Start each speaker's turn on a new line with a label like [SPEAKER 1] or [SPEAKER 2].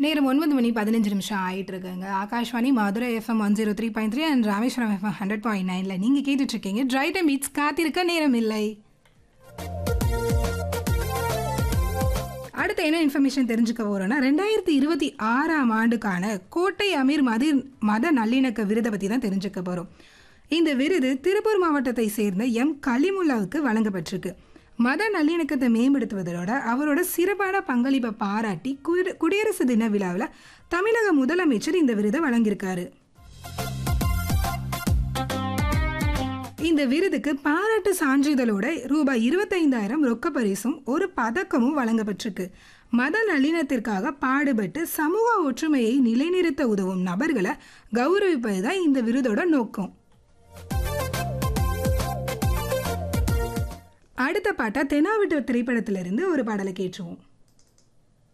[SPEAKER 1] நேரம் ஒன்பது மணி பதினஞ்சு நிமிஷம் ஆயிட்டு இருக்குங்க Akashvani Madurai FM one zero three point three and Rameswaram FM hundred point நைன்ல நீங்க கேட்டுட்டு இருக்கீங்க ட்ரை டைம் பீட்ஸ் காத்திருக்க நேரம் இல்லை அடுத்து என்ன இன்ஃபர்மேஷன் தெரிஞ்சுக்க போறோம்னா ரெண்டாயிரத்தி இருபத்தி ஆறாம் ஆண்டுக்கான கோட்டை அமீர் மதி மத நல்லிணக்க விருதை பற்றி தான் தெரிஞ்சுக்க போகிறோம் இந்த விருது திருப்பூர் மாவட்டத்தை சேர்ந்த எம் கலிமுல்லாவுக்கு வழங்கப்பட்டிருக்கு மத நல்லிணக்கத்தை மேம்படுத்துவதோட அவரோட சிறப்பான பங்களிப்பை பாராட்டி குடி- குடியரசு தின விழாவில் தமிழக முதலமைச்சர் இந்த விருதை வழங்கியிருக்காரு இந்த விருதுக்கு பாராட்டு சான்றிதழோட ரூபாய் இருபத்தைந்தாயிரம் ரொக்க பரிசும் ஒரு பதக்கமும் வழங்கப்பட்டிருக்கு மத நல்லிணத்திற்காக பாடுபட்டு சமூக ஒற்றுமையை நிலைநிறுத்த உதவும் நபர்களை கௌரவிப்பது தான் இந்த விருதோட நோக்கம் அடுத்த பாட்டா தெனாவிட்டு திரைப்படத்திலிருந்து ஒரு பாடலை கேட்டுருவோம்